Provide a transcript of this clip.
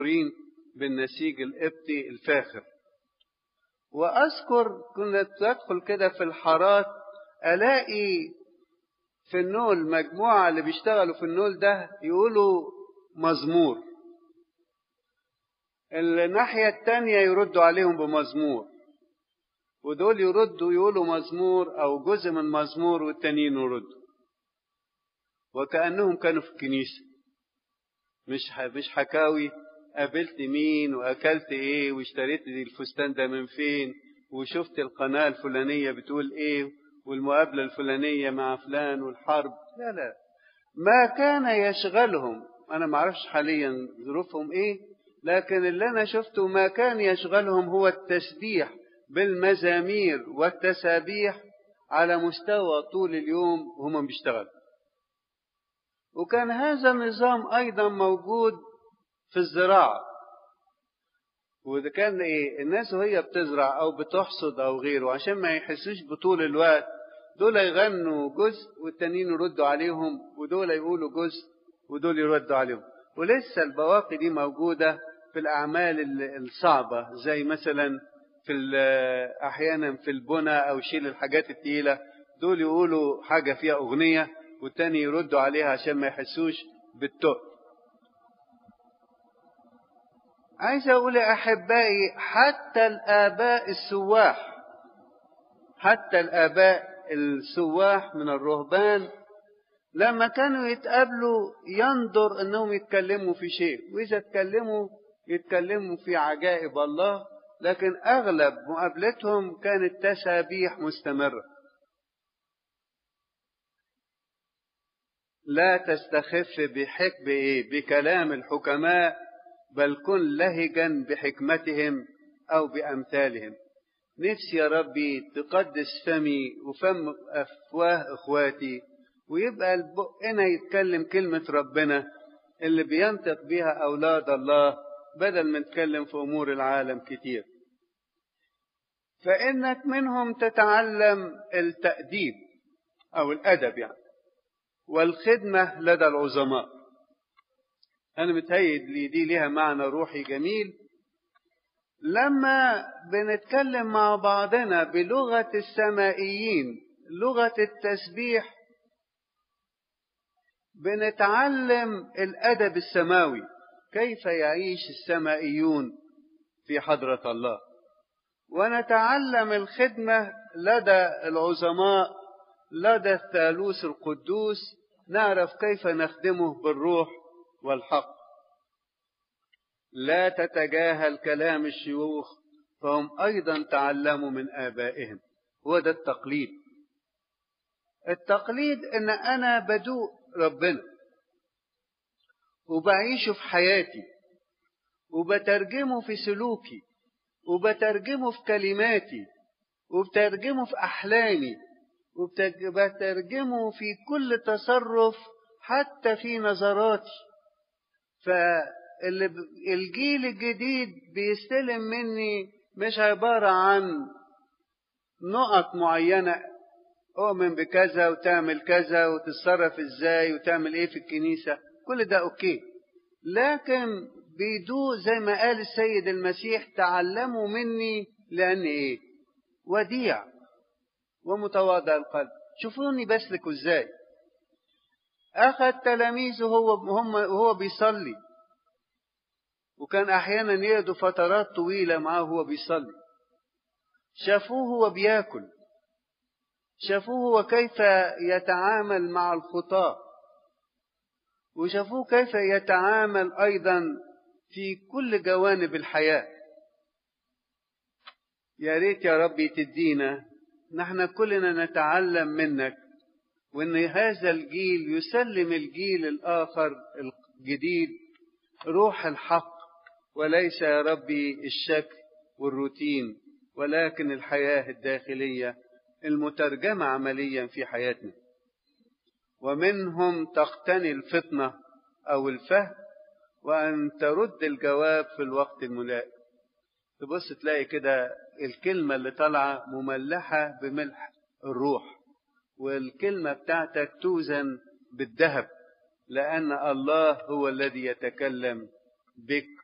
بالنسيج القبطي الفاخر وأذكر كنت أدخل كده في الحارات ألاقي في النول مجموعة اللي بيشتغلوا في النول ده يقولوا مزمور الناحية التانية يردوا عليهم بمزمور ودول يردوا يقولوا مزمور أو جزء من مزمور والتانيين يردوا وكأنهم كانوا في الكنيسة مش مش حكاوي قابلت مين واكلت ايه واشتريت الفستان ده من فين وشفت القناه الفلانيه بتقول ايه والمقابله الفلانيه مع فلان والحرب لا لا ما كان يشغلهم انا ما اعرفش حاليا ظروفهم ايه لكن اللي انا شفته ما كان يشغلهم هو التسبيح بالمزامير والتسابيح على مستوى طول اليوم وهم بيشتغلوا وكان هذا النظام ايضا موجود في الزراعة وإذا كان إيه الناس وهي بتزرع أو بتحصد أو غيره عشان ما يحسوش بطول الوقت دول يغنوا جزء والتانيين يردوا عليهم ودول يقولوا جزء ودول يردوا عليهم ولسه البواقي دي موجودة في الأعمال الصعبة زي مثلا في أحيانا في البنى أو شيل الحاجات التقيلة دول يقولوا حاجة فيها أغنية والتاني يردوا عليها عشان ما يحسوش بالتقل عايز اقول يا احبائي حتى الاباء السواح حتى الاباء السواح من الرهبان لما كانوا يتقابلوا ينظر انهم يتكلموا في شيء واذا اتكلموا يتكلموا في عجائب الله لكن اغلب مقابلتهم كانت تسابيح مستمره لا تستخف بحكم ايه بكلام الحكماء بل كن لهجا بحكمتهم او بامثالهم نفسي يا ربي تقدس فمي وفم افواه اخواتي ويبقى بقنا يتكلم كلمة ربنا اللي بينطق بها أولاد الله بدل ما نتكلم في أمور العالم كتير فإنك منهم تتعلم التأديب أو الأدب يعني والخدمة لدى العظماء أنا متهيد لي دي ليها معنى روحي جميل لما بنتكلم مع بعضنا بلغة السمائيين لغة التسبيح بنتعلم الأدب السماوي كيف يعيش السمائيون في حضرة الله ونتعلم الخدمة لدى العظماء لدى الثالوث القدوس نعرف كيف نخدمه بالروح والحق لا تتجاهل كلام الشيوخ فهم أيضا تعلموا من آبائهم هو ده التقليد التقليد إن أنا بدوق ربنا وبعيشه في حياتي وبترجمه في سلوكي وبترجمه في كلماتي وبترجمه في أحلامي وبترجمه في كل تصرف حتى في نظراتي فالجيل الجديد بيستلم مني مش عبارة عن نقط معينة اؤمن بكذا وتعمل كذا وتتصرف ازاي وتعمل ايه في الكنيسة كل ده اوكي لكن بيدوق زي ما قال السيد المسيح تعلموا مني لان ايه وديع ومتواضع القلب شوفوني بسلك ازاي اخذ تلاميذه هو هم وهو بيصلي وكان احيانا يقعدوا فترات طويله معاه وهو بيصلي شافوه وهو بياكل شافوه وكيف يتعامل مع الخطاة وشافوه كيف يتعامل أيضا في كل جوانب الحياة يا ريت يا ربي تدينا نحن كلنا نتعلم منك وان هذا الجيل يسلم الجيل الاخر الجديد روح الحق وليس يا ربي الشكل والروتين ولكن الحياه الداخليه المترجمة عمليا في حياتنا ومنهم تقتني الفطنة أو الفهم وأن ترد الجواب في الوقت الملائم تبص تلاقي كده الكلمة اللي طالعة مملحة بملح الروح والكلمة بتاعتك توزن بالذهب لأن الله هو الذي يتكلم بك